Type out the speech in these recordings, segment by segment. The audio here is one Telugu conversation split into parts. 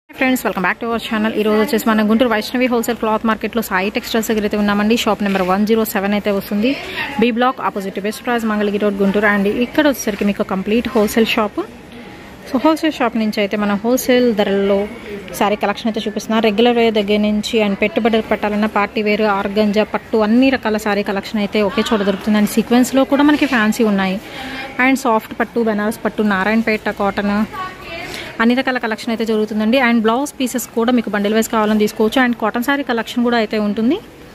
friends welcome back to our channel ఈ రోజు వచ్చేసి మనం గుంటూరు వైష్ణవి హోల్సేల్ క్లాత్ మార్కెట్లో సాయి టెక్స్టైల్స్ దగ్గర అయితే ఉన్నామండి shop number one zero seven అయితే వస్తుంది B block opposite best price Mangalagiri road Guntur and ఇక్కడ వచ్చేసరికి మీకు complete wholesale shop so wholesale shop నుంచి అయితే మనం హోల్సేల్ ధరల్లో శారీ కలెక్షన్ అయితే చూపిస్తున్నాం రెగ్యులర్ వేర్ దగ్గర నుంచి అండ్ పెట్టుబడులు పెట్టాలన్న పార్టీ వేర్ ఆర్గంజా పట్టు అన్ని రకాల శారీ కలెక్షన్ అయితే ఒకే చోట దొరుకుతుంది అండ్ సీక్వెన్స్లో కూడా మనకి ఫ్యాన్సీ ఉన్నాయి అండ్ సాఫ్ట్ పట్టు బెనారస్ పట్టు నారాయణపేట కాటన్ అన్ని రకాల కలెక్షన్ అయితే జరుగుతుందండి అండ్ బ్లౌజ్ పీసెస్ కూడా మీకు బండిల్ వైజ్ కావాలని తీసుకోవచ్చు అండ్ కాటన్ శారీ కలెక్షన్ కూడా అయితే ఉంటుంది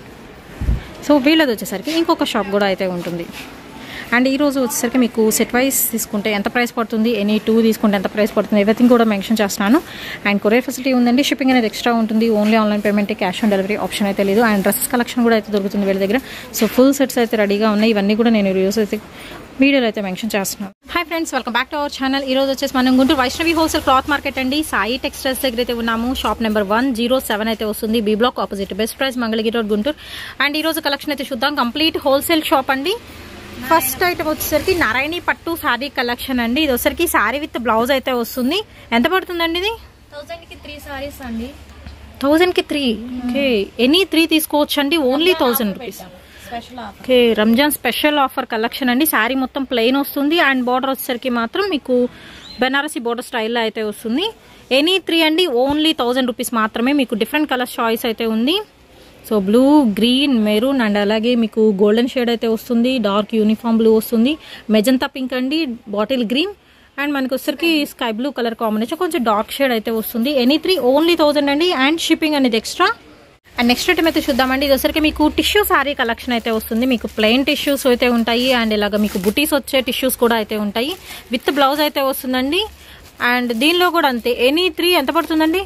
సో వీళ్ళది వచ్చేసరికి ఇంకొక షాప్ కూడా అయితే ఉంటుంది అండ్ ఈ రోజు వచ్చేసరికి మీకు సెట్ వైస్ తీసుకుంటే ఎంత ప్రైస్ పడుతుంది ఎనీ టూ తీసుకుంటే ఎంత ప్రైస్ పడుతుంది ఎవ్రీథింగ్ కూడా మెన్షన్ చేస్తున్నాను అండ్ కొరియర్ ఫెసిలిటీ ఉందండి షిప్పింగ్ అనేది ఎక్స్ట్రా ఉంటుంది only online payment cash on delivery option అయితే లేదు అండ్ డ్రెస్ కలెక్షన్ కూడా అయితే దొరుకుతుంది వీళ్ళ దగ్గర సో ఫుల్ సెట్స్ అయితే రెడీగా ఉన్నాయి ఇవన్నీ కూడా నేను రివ్యూస్ అయితే వీడియోలో అయితే మెన్షన్ చేస్తున్నాను hi friends welcome back to our channel ఈ రోజు వచ్చేసి మనం Guntur Vaishnavi wholesale cloth market అండి సాయి టెక్స్టైల్స్ దగ్గర అయితే ఉన్నాము shop number one zero seven అయితే వస్తుంది B block opposite best price Mangalagiri road Guntur and ఈ రోజు కలెక్షన్ అయితే చూద్దాం కంప్లీట్ హోల్సేల్ షాప్ అండి ఫస్ట్ ఐటమ్ వచ్చేసరికి నారాయణి పట్టు శారీ కలెక్షన్ అండి ఇది వచ్చేసరికి శారీ విత్ బ్లౌజ్ అయితే వస్తుంది ఎంత పడుతుందండి ఇది థౌసండ్ కి త్రీ సారీస్ అండి థౌజండ్ కి త్రీ ఓకే ఎనీ త్రీ తీసుకోవచ్చు అండి only thousand rupees special offer okay Ramzan special offer collection అండి శారీ మొత్తం ప్లెయిన్ వస్తుంది అండ్ బార్డర్ వచ్చేసరికి మాత్రం మీకు బెనారసీ బార్డర్ స్టైల్లో అయితే వస్తుంది ఎనీ త్రీ అండి ఓన్లీ థౌజండ్ రూపీస్ మాత్రమే మీకు డిఫరెంట్ కలర్ చాయిస్ అయితే ఉంది so blue green maroon and అలాగే మీకు గోల్డెన్ షేడ్ అయితే వస్తుంది డార్క్ యూనిఫామ్ బ్లూ వస్తుంది మెజంతా పింక్ అండి బాటిల్ గ్రీన్ అండ్ మనకి వచ్చరికి స్కై బ్లూ కలర్ కాంబినేషన్ కొంచెం డార్క్ షేడ్ అయితే వస్తుంది ఎనీ త్రీ ఓన్లీ థౌజండ్ అండి అండ్ షిప్పింగ్ అనేది ఎక్స్ట్రా అండ్ నెక్స్ట్ ఐటమ్ అయితే చూద్దామండి ఇది వచ్చరికి మీకు టిష్యూ శారీ కలెక్షన్ అయితే వస్తుంది మీకు ప్లెయిన్ టిష్యూస్ అయితే ఉంటాయి అండ్ ఇలాగ మీకు బుటీస్ వచ్చే టిష్యూస్ కూడా అయితే ఉంటాయి విత్ బ్లౌజ్ అయితే వస్తుందండి అండ్ దీనిలో కూడా అంతే ఎనీ త్రీ ఎంత పడుతుందండి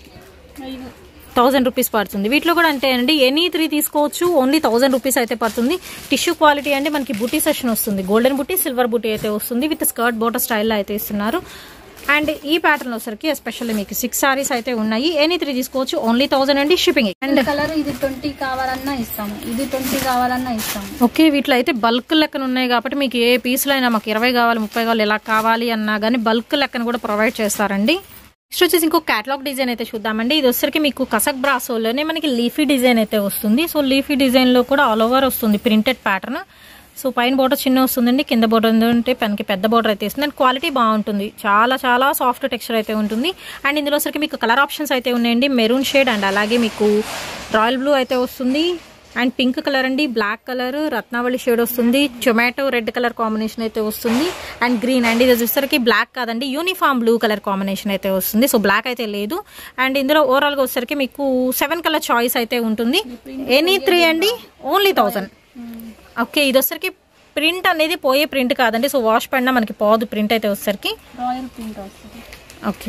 థౌసండ్ రూపీస్ పడుతుంది వీటిలో కూడా అంతే అండి ఎనీ త్రీ తీసుకోవచ్చు ఓన్లీ థౌసండ్ రూపీస్ అయితే పడుతుంది టిష్యూ క్వాలిటీ అంటే మనకి బుటీ సెషన్ వస్తుంది గోల్డెన్ బుటీ సిల్వర్ బుటీ అయితే వస్తుంది విత్ స్కర్ట్ బోటర్ స్టైల్లో అయితే ఇస్తున్నారు అండ్ ఈ ప్యాటర్న్ వచ్చరికి ఎస్పెషల్లీ మీకు సిక్స్ సారీస్ అయితే ఉన్నాయి ఎనీ త్రీ తీసుకోవచ్చు ఓన్లీ థౌసండ్ అండి షిప్పింగ్ అండ్ కలర్ ఇది ట్వంటీ కావాలన్నా ఇస్తాము ఇది ట్వంటీ కావాలన్నా ఇస్తాము ఓకే వీటిలో అయితే బల్క్ లెక్కన ఉన్నాయి కాబట్టి మీకు ఏ పీసులు అయినా మాకు ఇరవై కావాలి ముప్పై కావాలి ఇలా కావాలి అన్నా కానీ బల్క్ లెక్కన కూడా ప్రొవైడ్ చేస్తారండి నెక్స్ట్ వచ్చేసి ఇంకో క్యాటలాగ్ డిజైన్ అయితే చూద్దామండి ఇది వచ్చరికి మీకు కసక్ బ్రాసోలోనే మనకి లీఫీ డిజైన్ అయితే వస్తుంది సో లీఫీ డిజైన్ లో కూడా ఆల్ ఓవర్ వస్తుంది ప్రింటెడ్ ప్యాటర్న్ సో పైన బోర్డర్ చిన్న వస్తుందండి కింద బోర్డర్ ఏంటంటే మనకి పెద్ద బోర్డర్ అయితే వస్తుంది అండ్ క్వాలిటీ బాగుంటుంది చాలా చాలా సాఫ్ట్ టెక్స్చర్ అయితే ఉంటుంది అండ్ ఇందులో వచ్చరికి మీకు కలర్ ఆప్షన్స్ అయితే ఉన్నాయండి మెరూన్ షేడ్ అండ్ అలాగే మీకు రాయల్ బ్లూ అయితే వస్తుంది అండ్ పింక్ కలర్ అండి బ్లాక్ కలర్ రత్నావళి షేడ్ వస్తుంది టొమాటో రెడ్ కలర్ కాంబినేషన్ అయితే వస్తుంది అండ్ గ్రీన్ అండ్ ఇది వచ్చేసరికి బ్లాక్ కాదండి యూనిఫామ్ బ్లూ కలర్ కాంబినేషన్ అయితే వస్తుంది సో బ్లాక్ అయితే లేదు అండ్ ఇందులో ఓవరాల్గా వచ్చేసరికి మీకు సెవెన్ కలర్ చాయిస్ అయితే ఉంటుంది ఎనీ త్రీ అండి ఓన్లీ థౌజండ్ ఓకే ఇది వచ్చేసరికి ప్రింట్ అనేది పోయే ప్రింట్ కాదండి సో వాష్ పడినా మనకి పోదు ప్రింట్ అయితే వచ్చేసరికి రాయల్ ప్రింట్ వస్తుంది ఓకే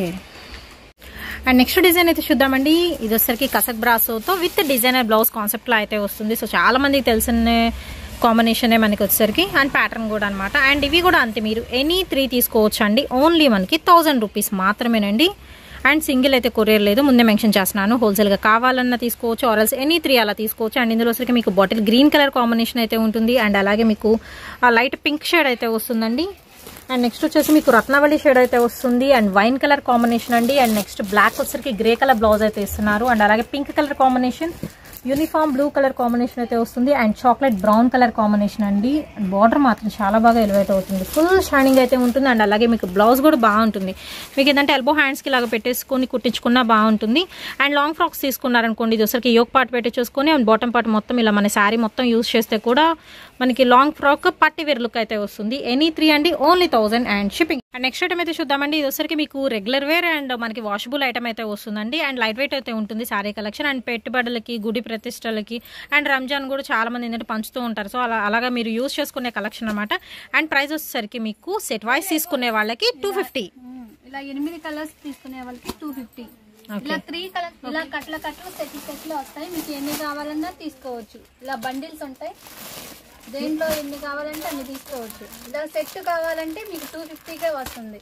అండ్ నెక్స్ట్ డిజైన్ అయితే చూద్దామండి ఇది వచ్చరికి కసక్ బ్రాసోతో విత్ డిజైనర్ బ్లౌజ్ కాన్సెప్ట్లో అయితే వస్తుంది సో చాలా మందికి తెలిసిన కాంబినేషనే మనకి వచ్చేసరికి అండ్ ప్యాటర్న్ కూడా అనమాట అండ్ ఇవి కూడా అంతే మీరు ఎనీ త్రీ తీసుకోవచ్చు అండి ఓన్లీ మనకి థౌజండ్ రూపీస్ మాత్రమేనండి అండ్ సింగిల్ అయితే కొరియర్ లేదు ముందే మెన్షన్ చేస్తున్నాను హోల్సేల్గా కావాలన్నా తీసుకోవచ్చు ఆర్ఎల్స్ ఎనీ త్రీ అలా తీసుకోవచ్చు అండ్ ఇందులో వచ్చరికి మీకు బాటిల్ గ్రీన్ కలర్ కాంబినేషన్ అయితే ఉంటుంది అండ్ అలాగే మీకు లైట్ పింక్ షేడ్ అయితే వస్తుందండి అండ్ నెక్స్ట్ వచ్చేసి మీకు రత్నవళి షేడ్ అయితే వస్తుంది అండ్ వైన్ కలర్ కాంబినేషన్ అండి అండ్ నెక్స్ట్ బ్లాక్ వచ్చరికి గ్రే కలర్ బ్లౌజ్ అయితే ఇస్తున్నారు అండ్ అలాగే pink colour combination uniform blue colour combination అయితే వస్తుంది and chocolate brown colour combination అండి బార్డర్ మాత్రం చాలా బాగా ఎలివేట్ అవుతుంది ఫుల్ షైనింగ్ అయితే ఉంటుంది అండ్ అలాగే మీకు బ్లౌజ్ కూడా బాగుంటుంది మీకు ఏంటంటే ఎల్బో హ్యాండ్స్కి ఇలాగ పెట్టేసుకొని కుట్టించుకున్నా బాగుంటుంది అండ్ లాంగ్ ఫ్రాక్స్ తీసుకున్నారనుకోండి ఇది ఒకసారికి యోక్ పార్ట్ పెట్టేసుకొని అండ్ బాటమ్ పార్ట్ మొత్తం ఇలా మన శారీ మొత్తం యూస్ చేస్తే కూడా మనకి long frock party wear look అయితే వస్తుంది ఎనీ త్రీ అండి only thousand and shipping and next item అయితే చూద్దామండి ఇది వచ్చరికి మీకు రెగ్యులర్ వేర్ అండ్ మనకి వాషబుల్ ఐటమ్ అయితే వస్తుందండి అండ్ లైట్ వెయిట్ అయితే ఉంటుంది శారీ కలెక్షన్ అండ్ పెట్టుబడులకి గుడి ప్రతిష్టలకి అండ్ రంజాన్ కూడా చాలా మంది ఏంటంటే పంచుతూ ఉంటారు సో అలా అలాగా మీరు యూస్ చేసుకునే కలెక్షన్ అనమాట అండ్ ప్రైస్ వచ్చేసరికి మీకు సెట్ వైస్ తీసుకునే వాళ్ళకి టూ ఫిఫ్టీ ఇలా ఎనిమిది కలర్స్ తీసుకునే వాళ్ళకి టూ ఫిఫ్టీ ఇలా త్రీ కలర్స్ ఇలా కట్ల కట్లు సెట్లు సెట్లు వస్తాయి మీకు ఎన్ని కావాలన్నా తీసుకోవచ్చు ఇలా బండిల్స్ ఉంటాయి దేంట్లో ఎన్ని కావాలంటే అన్ని తీసుకోవచ్చు ఇలా సెట్ కావాలంటే మీకు టూ ఫిఫ్టీకే వస్తుంది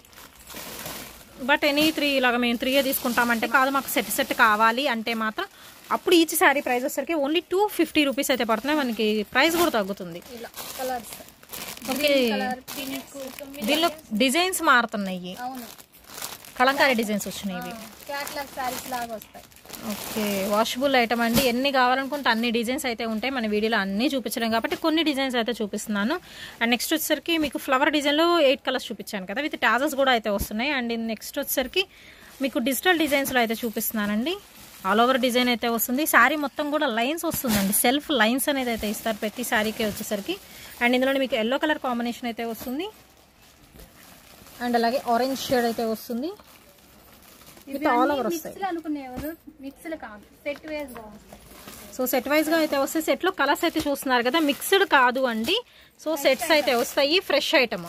బట్ ఎనీ త్రీ ఇలాగ మేము త్రీ తీసుకుంటామంటే కాదు మాకు సెట్ సెట్ కావాలి అంటే మాత్రం అప్పుడు ఈచ్ శారీ ప్రైస్ వచ్చేసరికి ఓన్లీ టూ ఫిఫ్టీ రూపీస్ అయితే పడుతున్నాయి మనకి ప్రైస్ కూడా తగ్గుతుంది ఇలా కలర్స్ ఓకే కలర్ పింక్ దీనిలో డిజైన్స్ మారుతున్నాయి అవును కలంకారీ డిజైన్స్ వచ్చినాయి ఇవి క్యాట్లాగ్ సారీస్ లాగా వస్తాయి ఓకే వాషబుల్ ఐటమ్ అండి ఎన్ని కావాలనుకుంటే అన్ని డిజైన్స్ అయితే ఉంటాయి మన వీడియోలో అన్నీ చూపించలేం కాబట్టి కొన్ని డిజైన్స్ అయితే చూపిస్తున్నాను అండ్ నెక్స్ట్ వచ్చేసరికి మీకు ఫ్లవర్ డిజైన్లో ఎయిట్ కలర్స్ చూపించాను కదా విత్ టాజల్స్ కూడా అయితే వస్తున్నాయి అండ్ నెక్స్ట్ వచ్చేసరికి మీకు డిజిటల్ డిజైన్స్లో అయితే చూపిస్తున్నానండి ఆల్ ఓవర్ డిజైన్ అయితే వస్తుంది శారీ మొత్తం కూడా లైన్స్ వస్తుందండి సెల్ఫ్ లైన్స్ అనేది అయితే ఇస్తారు ప్రతి శారీకి వచ్చేసరికి అండ్ ఇందులో మీకు ఎల్లో కలర్ కాంబినేషన్ అయితే వస్తుంది అండ్ అలాగే ఆరెంజ్ షేడ్ అయితే వస్తుంది విత్ ఆల్ ఓవర్ వస్తాయి మిక్స్లు అనుకునేవారు మిక్స్లు కాదు సెట్ వేస్ బాగుంటాయి సో సెట్ వైజ్ గా అయితే వస్తే సెట్ లో కలర్స్ అయితే చూస్తున్నారు కదా మిక్స్డ్ కాదు అండి సో సెట్స్ అయితే వస్తాయి ఫ్రెష్ ఐటమ్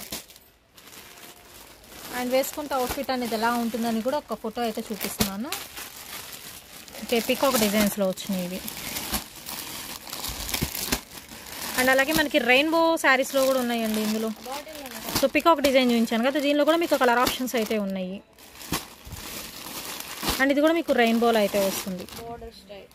అండ్ వేసుకుంటే అవుట్ఫిట్ అనేది ఎలా ఉంటుందని కూడా ఒక ఫోటో అయితే చూపిస్తున్నాను ఓకే పికాక్ డిజైన్స్ లో వచ్చినాయి ఇవి అండ్ అలాగే మనకి రెయిన్బో శారీస్ లో కూడా ఉన్నాయండి ఇందులో సో పికాక్ డిజైన్ చూపించాను కదా దీనిలో కూడా మీకు కలర్ ఆప్షన్స్ అయితే ఉన్నాయి అండ్ ఇది కూడా మీకు రెయిన్బోలో అయితే వస్తుంది బోర్డర్ స్టైల్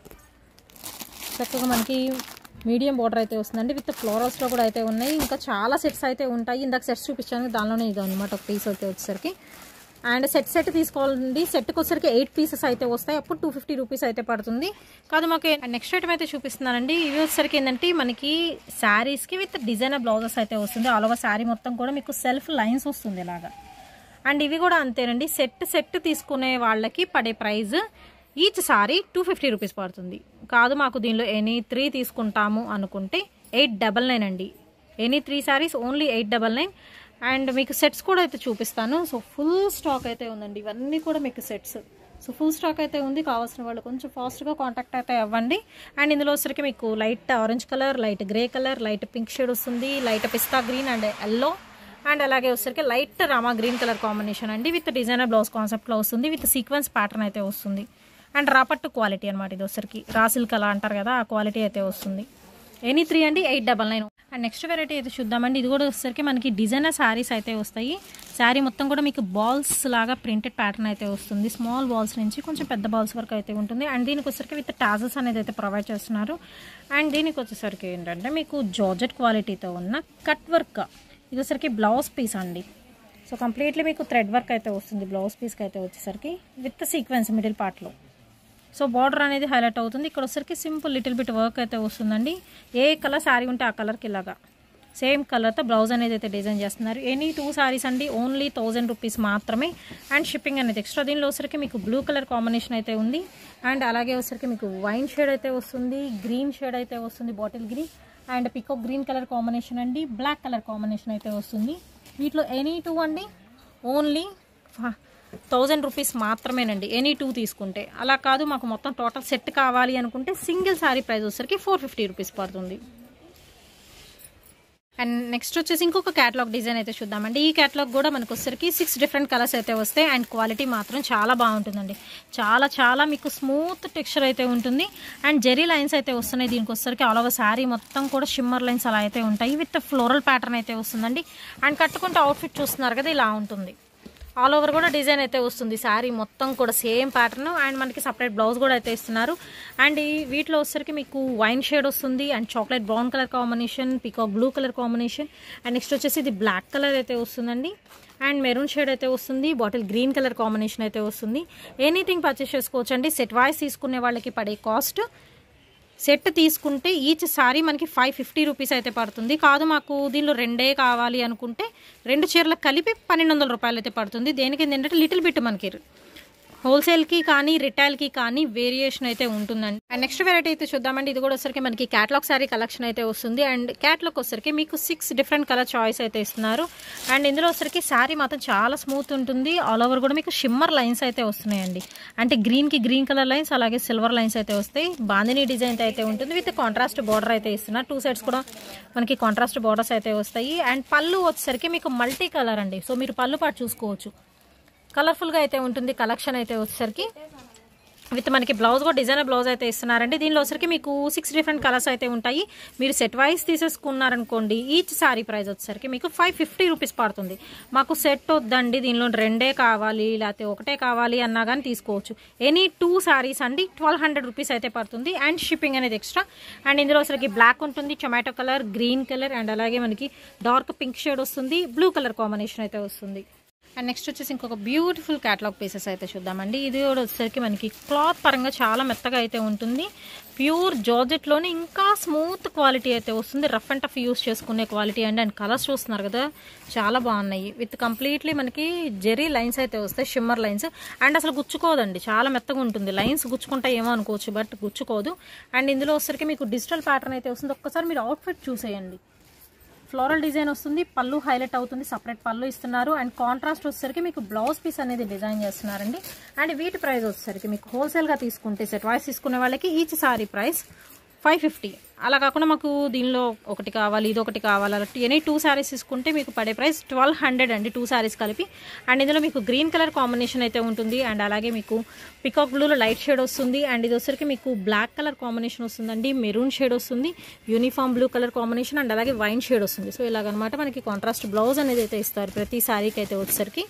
చక్కగా మనకి మీడియం బార్డర్ అయితే వస్తుందండి విత్ ఫ్లోరల్స్లో కూడా అయితే ఉన్నాయి ఇంకా చాలా సెట్స్ అయితే ఉంటాయి ఇందాక సెట్స్ చూపించాను దానిలోనే ఇది అనమాట ఒక పీస్ అయితే వచ్చేసరికి అండ్ సెట్ సెట్ తీసుకోవాలండి సెట్కి వచ్చేసరికి ఎయిట్ పీసెస్ అయితే వస్తాయి అప్పుడు టూ ఫిఫ్టీ రూపీస్ అయితే పడుతుంది కాదు మాకు నెక్స్ట్ ఐటమ్ అయితే చూపిస్తున్నానండి ఇవి వచ్చేసరికి ఏంటంటే మనకి శారీస్కి విత్ డిజైనర్ బ్లౌజెస్ అయితే వస్తుంది ఆల్ ఓవర్ శారీ మొత్తం కూడా మీకు సెల్ఫ్ లైన్స్ వస్తుంది ఇలాగా అండ్ ఇవి కూడా అంతేనండి సెట్ సెట్ తీసుకునే వాళ్ళకి పడే price each saree two fifty rupees పడుతుంది కాదు మాకు దీనిలో ఎనీ త్రీ తీసుకుంటాము అనుకుంటే ఎయిట్ డబల్ నైన్ అండి any three sarees only eight double nine and మీకు సెట్స్ కూడా అయితే చూపిస్తాను సో ఫుల్ స్టాక్ అయితే ఉందండి ఇవన్నీ కూడా మీకు సెట్స్ సో ఫుల్ స్టాక్ అయితే ఉంది కావాల్సిన వాళ్ళు కొంచెం ఫాస్ట్గా కాంటాక్ట్ అయితే అవ్వండి అండ్ ఇందులో వచ్చరికి మీకు light orange colour light grey colour light pink shade వస్తుంది light pista green and yellow and అలాగే వచ్చరికి light rama green colour combination అండి విత్ డిజైనర్ బ్లౌజ్ కాన్సెప్ట్లో వస్తుంది విత్ సీక్వెన్స్ ప్యాటర్న్ అయితే వస్తుంది అండ్ రాపట్టు క్వాలిటీ అనమాట ఇది వచ్చరికి రాసిల్ కలర్ అంటారు కదా ఆ క్వాలిటీ అయితే వస్తుంది ఎనీ త్రీ అండి eight double nine and next variety అయితే చూద్దామండి ఇది కూడా వచ్చేసరికి మనకి డిజైనర్ శారీస్ అయితే వస్తాయి శారీ మొత్తం కూడా మీకు బాల్స్ లాగా ప్రింటెడ్ ప్యాటర్న్ అయితే వస్తుంది స్మాల్ బాల్స్ నుంచి కొంచెం పెద్ద బాల్స్ వరకు అయితే ఉంటుంది అండ్ దీనికి వచ్చేసరికి విత్ టాజల్స్ అనేది అయితే ప్రొవైడ్ చేస్తున్నారు అండ్ దీనికి వచ్చేసరికి ఏంటంటే మీకు జార్జెట్ క్వాలిటీతో ఉన్న కట్ వర్క్ ఇది వచ్చేసరికి బ్లౌజ్ పీస్ అండి సో కంప్లీట్లీ మీకు థ్రెడ్ వర్క్ అయితే వస్తుంది బ్లౌజ్ పీస్కి అయితే వచ్చేసరికి విత్ సీక్వెన్స్ మిడిల్ పార్ట్లో సో బార్డర్ అనేది హైలైట్ అవుతుంది ఇక్కడ వచ్చరికి సింపుల్ లిటిల్ బిట్ వర్క్ అయితే వస్తుందండి ఏ కలర్ శారీ ఉంటే ఆ కలర్కి ఇలాగా సేమ్ కలర్తో బ్లౌజ్ అనేది అయితే డిజైన్ చేస్తున్నారు ఎనీ టూ శారీస్ అండి ఓన్లీ థౌజండ్ రూపీస్ మాత్రమే అండ్ షిప్పింగ్ అనేది ఎక్స్ట్రా దీనిలో వచ్చరికి మీకు బ్లూ కలర్ కాంబినేషన్ అయితే ఉంది అండ్ అలాగే వచ్చరికి మీకు వైన్ షేడ్ అయితే వస్తుంది గ్రీన్ షేడ్ అయితే వస్తుంది బాటిల్ గ్రీన్ అండ్ పికో గ్రీన్ కలర్ కాంబినేషన్ అండి బ్లాక్ కలర్ కాంబినేషన్ అయితే వస్తుంది వీటిలో ఎనీ టూ అండి ఓన్లీ థౌజండ్ రూపీస్ మాత్రమేనండి ఎనీ టూ తీసుకుంటే అలా కాదు మాకు మొత్తం టోటల్ సెట్ కావాలి అనుకుంటే సింగిల్ శారీ ప్రైస్ వచ్చరికి ఫోర్ ఫిఫ్టీ రూపీస్ పడుతుంది అండ్ నెక్స్ట్ వచ్చేసి ఇంకొక క్యాటలాగ్ డిజైన్ అయితే చూద్దామండి ఈ క్యాటలాగ్ కూడా మనకు వచ్చరికి సిక్స్ డిఫరెంట్ కలర్స్ అయితే వస్తాయి అండ్ క్వాలిటీ మాత్రం చాలా బాగుంటుందండి చాలా చాలా మీకు స్మూత్ టెక్స్చర్ అయితే ఉంటుంది అండ్ జెరీ లైన్స్ అయితే వస్తున్నాయి దీనికి వచ్చరికి ఆల్ ఓవర్ శారీ మొత్తం కూడా షిమ్మర్ లైన్స్ అలా అయితే ఉంటాయి విత్ ఫ్లోరల్ ప్యాటర్న్ అయితే వస్తుందండి అండ్ కట్టుకుంటే అవుట్ఫిట్ చూస్తున్నారు కదా ఇలా ఉంటుంది ఆల్ ఓవర్ కూడా డిజైన్ అయితే వస్తుంది శారీ మొత్తం కూడా సేమ్ ప్యాటర్న్ అండ్ మనకి సపరేట్ బ్లౌజ్ కూడా అయితే ఇస్తున్నారు అండ్ ఈ వీటిలో వచ్చరికి మీకు వైన్ షేడ్ వస్తుంది and chocolate brown colour combination peacock blue colour combination and next వచ్చేసి ఇది బ్లాక్ కలర్ అయితే వస్తుందండి అండ్ మెరూన్ షేడ్ అయితే వస్తుంది బాటిల్ గ్రీన్ కలర్ కాంబినేషన్ అయితే వస్తుంది ఎనీథింగ్ పర్చేస్ చేసుకోవచ్చు అండి సెట్ వాయిస్ తీసుకునే వాళ్ళకి పడే కాస్ట్ సెట్ తీసుకుంటే ఈచ్ సారీ మనకి ఫైవ్ ఫిఫ్టీ రూపీస్ అయితే పడుతుంది కాదు మాకు దీనిలో రెండే కావాలి అనుకుంటే రెండు చీరలకు కలిపి పన్నెండు వందల రూపాయలు అయితే పడుతుంది దేనికి ఏంటంటే లిటిల్ బిట్ మనకి హోల్సేల్కి కానీ రిటైల్కి కానీ వేరియేషన్ అయితే ఉంటుందండి అండ్ నెక్స్ట్ వెరైటీ అయితే చూద్దామండి ఇది కూడా వచ్చరికి మనకి క్యాటలాగ్ శారీ కలెక్షన్ అయితే వస్తుంది అండ్ క్యాటలాగ్ వచ్చరికి మీకు సిక్స్ డిఫరెంట్ కలర్ చాయిస్ అయితే ఇస్తున్నారు అండ్ ఇందులో వచ్చరికి శారీ మాత్రం చాలా స్మూత్ ఉంటుంది ఆల్ ఓవర్ కూడా మీకు షిమ్మర్ లైన్స్ అయితే వస్తున్నాయండి అంటే గ్రీన్కి గ్రీన్ కలర్ లైన్స్ అలాగే సిల్వర్ లైన్స్ అయితే వస్తాయి బాందిని డిజైన్ అయితే ఉంటుంది విత్ కాంట్రాస్ట్ బార్డర్ అయితే ఇస్తున్నారు టూ సైడ్స్ కూడా మనకి కాంట్రాస్ట్ బార్డర్స్ అయితే వస్తాయి అండ్ పళ్ళు వచ్చేసరికి మీకు మల్టీ కలర్ అండి సో మీరు పళ్ళు పాటు చూసుకోవచ్చు కలర్ఫుల్గా అయితే ఉంటుంది కలెక్షన్ అయితే వచ్చేసరికి విత్ మనకి బ్లౌజ్ కూడా డిజైనర్ బ్లౌజ్ అయితే ఇస్తున్నారండి దీనిలో వచ్చరికి మీకు సిక్స్ డిఫరెంట్ కలర్స్ అయితే ఉంటాయి మీరు సెట్ వైజ్ తీసేసుకున్నారనుకోండి ఈచ్ సారీ ప్రైస్ వచ్చేసరికి మీకు ఫైవ్ ఫిఫ్టీ రూపీస్ పడుతుంది మాకు సెట్ వద్దండి దీనిలో రెండే కావాలి లేకపోతే ఒకటే కావాలి అన్నా కానీ తీసుకోవచ్చు ఎనీ టూ సారీస్ అండి ట్వెల్వ్ హండ్రెడ్ రూపీస్ అయితే పడుతుంది అండ్ షిప్పింగ్ అనేది ఎక్స్ట్రా అండ్ ఇందులో వచ్చరికి బ్లాక్ ఉంటుంది tomato colour green colour and అలాగే మనకి డార్క్ పింక్ షేడ్ వస్తుంది బ్లూ కలర్ కాంబినేషన్ అయితే వస్తుంది అండ్ నెక్స్ట్ వచ్చేసి ఇంకొక బ్యూటిఫుల్ క్యాటలాగ్ పీసెస్ అయితే చూద్దామండి ఇది కూడా వచ్చేసరికి మనకి క్లాత్ పరంగా చాలా మెత్తగా అయితే ఉంటుంది ప్యూర్ జార్జెట్లోనే ఇంకా స్మూత్ క్వాలిటీ అయితే వస్తుంది రఫ్ అండ్ టఫ్ యూస్ చేసుకునే క్వాలిటీ అండి అండ్ కలర్స్ చూస్తున్నారు కదా చాలా బాగున్నాయి విత్ కంప్లీట్లీ మనకి జెరీ లైన్స్ అయితే వస్తాయి షిమ్మర్ లైన్స్ అండ్ అసలు గుచ్చుకోదండి చాలా మెత్తగా ఉంటుంది లైన్స్ గుచ్చుకుంటాయి ఏమో అనుకోవచ్చు బట్ గుచ్చుకోదు అండ్ ఇందులో వచ్చేసరికి మీకు డిజిటల్ ప్యాటర్న్ అయితే వస్తుంది ఒక్కసారి మీరు అవుట్ఫిట్ చూసేయండి ఫ్లోరల్ డిజైన్ వస్తుంది పళ్ళు హైలైట్ అవుతుంది సపరేట్ పళ్ళు ఇస్తున్నారు అండ్ కాంట్రాస్ట్ వచ్చేసరికి మీకు బ్లౌజ్ పీస్ అనేది డిజైన్ చేస్తున్నారండి అండ్ వీటి ప్రైస్ వచ్చేసరికి మీకు హోల్సేల్గా తీసుకుంటే సెట్ వైస్ తీసుకునే వాళ్ళకి each saree price five fifty అలా కాకుండా మాకు దీనిలో ఒకటి కావాలి ఇది ఒకటి కావాలి అలా ఎనీ టూ శారీస్ తీసుకుంటే మీకు పడే ప్రైస్ ట్వెల్వ్ హండ్రెడ్ అండి టూ శారీస్ కలిపి అండ్ ఇందులో మీకు గ్రీన్ కలర్ కాంబినేషన్ అయితే ఉంటుంది అండ్ అలాగే మీకు పికాక్ బ్లూలో లైట్ షేడ్ వస్తుంది అండ్ ఇది వచ్చరికి మీకు బ్లాక్ కలర్ కాంబినేషన్ వస్తుందండి మెరూన్ షేడ్ వస్తుంది uniform blue colour combination and అలాగే వైన్ షేడ్ వస్తుంది సో ఇలాగనమాట మనకి కాంట్రాస్ట్ బ్లౌజ్ అనేది అయితే ఇస్తారు ప్రతి శారీకి అయితే వచ్చేసరికి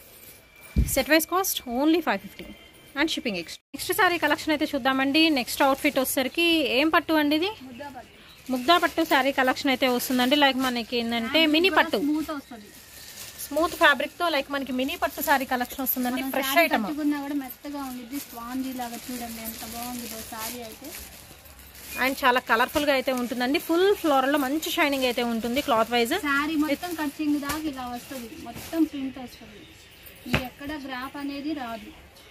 set wise cost only five fifty and shipping extra next saree collection అయితే చూద్దామండి నెక్స్ట్ అవుట్ఫిట్ వచ్చేసరికి ఏం పట్టు అండి ఇది ముద్దా పట్టు ముగ్దా పట్టు శారీ కలెక్షన్ అయితే వస్తుందండి లైక్ మనకి ఏంటంటే మినీ పట్టు స్మూత్ వస్తుంది స్మూత్ ఫ్యాబ్రిక్ తో లైక్ మనకి మినీ పట్టు శారీ కలెక్షన్ వస్తుందండి ఫ్రెష్ ఐటమ్ కట్టుకున్నా కూడా మెత్తగా ఉండిద్ది స్పాంజీ లాగా చూడండి ఎంత బాగుంది సారీ అయితే అండ్ చాలా కలర్ఫుల్ గా అయితే ఉంటుందండి ఫుల్ ఫ్లోరల్ లో మంచి షైనింగ్ అయితే ఉంటుంది క్లాత్ వైజ్ శారీ మొత్తం కట్చింగ్ దాకా ఇలా వస్తుంది మొత్తం ప్రింట్ వస్తుంది ఈ ఎక్కడ గ్రాఫ్ అనేది రాదు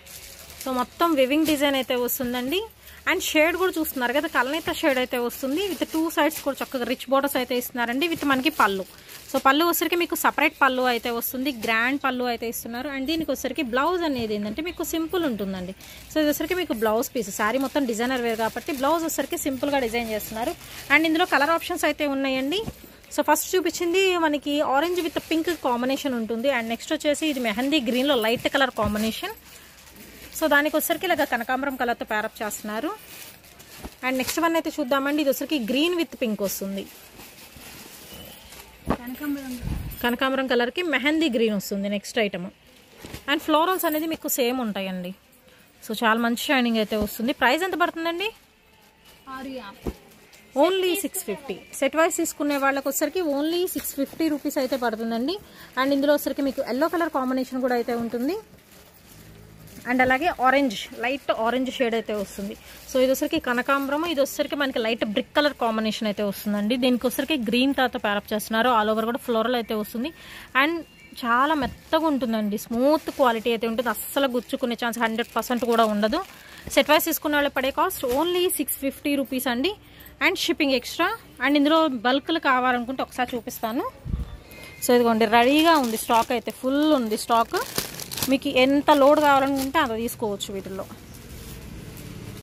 సో మొత్తం వివింగ్ డిజైన్ అయితే వస్తుందండి అండ్ షేడ్ కూడా చూస్తున్నారు కదా కలనేత షేడ్ అయితే వస్తుంది విత్ టూ సైడ్స్ కూడా చక్కగా రిచ్ బోర్డర్స్ అయితే ఇస్తున్నారండి విత్ మనకి పళ్ళు సో పళ్ళు వచ్చరికి మీకు సపరేట్ పళ్ళు అయితే వస్తుంది గ్రాండ్ పళ్ళు అయితే ఇస్తున్నారు అండ్ దీనికి వచ్చరికి బ్లౌజ్ అనేది ఏంటంటే మీకు సింపుల్ ఉంటుందండి సో ఇది వచ్చరికి మీకు బ్లౌజ్ పీస్ శారీ మొత్తం డిజైనర్ వేర్ కాబట్టి బ్లౌజ్ వచ్చరికి సింపుల్గా డిజైన్ చేస్తున్నారు అండ్ ఇందులో కలర్ ఆప్షన్స్ అయితే ఉన్నాయండి సో ఫస్ట్ చూపించింది మనకి ఆరెంజ్ విత్ పింక్ కాంబినేషన్ ఉంటుంది అండ్ నెక్స్ట్ వచ్చేసి ఇది మెహందీ గ్రీన్లో లైట్ కలర్ కాంబినేషన్ సో దానికి వచ్చరికి ఇలాగ కనకాంబరం కలర్తో ప్యారప్ చేస్తున్నారు అండ్ నెక్స్ట్ వన్ అయితే చూద్దామండి ఇది వచ్చరికి గ్రీన్ విత్ పింక్ వస్తుంది కనకాంబరం కనకాంబరం కలర్కి మెహందీ గ్రీన్ వస్తుంది నెక్స్ట్ ఐటమ్ అండ్ ఫ్లోరల్స్ అనేది మీకు సేమ్ ఉంటాయండి సో చాలా మంచి షైనింగ్ అయితే వస్తుంది ప్రైస్ ఎంత పడుతుందండి ఆరు యాప్ only six fifty set wise తీసుకునే వాళ్ళకి వచ్చరికి ఓన్లీ సిక్స్ ఫిఫ్టీ రూపీస్ అయితే పడుతుందండి అండ్ ఇందులో వచ్చరికి మీకు ఎల్లో కలర్ కాంబినేషన్ కూడా అయితే ఉంటుంది అండ్ అలాగే ఆరెంజ్ లైట్ ఆరెంజ్ షేడ్ అయితే వస్తుంది సో ఇది వచ్చరికి కనకాంబరం ఇది వచ్చరికి మనకి లైట్ బ్రిక్ కలర్ కాంబినేషన్ అయితే వస్తుందండి దీనికి వచ్చరికి గ్రీన్ తర్వాత ప్యారప్ చేస్తున్నారు ఆల్ ఓవర్ కూడా ఫ్లోరల్ అయితే వస్తుంది అండ్ చాలా మెత్తగా ఉంటుందండి స్మూత్ క్వాలిటీ అయితే ఉంటుంది అస్సలు గుచ్చుకునే ఛాన్స్ హండ్రెడ్ పర్సెంట్ కూడా ఉండదు సెట్ వైస్ తీసుకునే వాళ్ళు పడే cost only six fifty rupees అండి అండ్ షిప్పింగ్ ఎక్స్ట్రా అండ్ ఇందులో బల్క్లు కావాలనుకుంటే ఒకసారి చూపిస్తాను సో ఇదిగోండి రెడీగా ఉంది స్టాక్ అయితే ఫుల్ ఉంది స్టాక్ మీకు ఎంత లోడ్ కావాలనుకుంటే అంత తీసుకోవచ్చు వీటిల్లో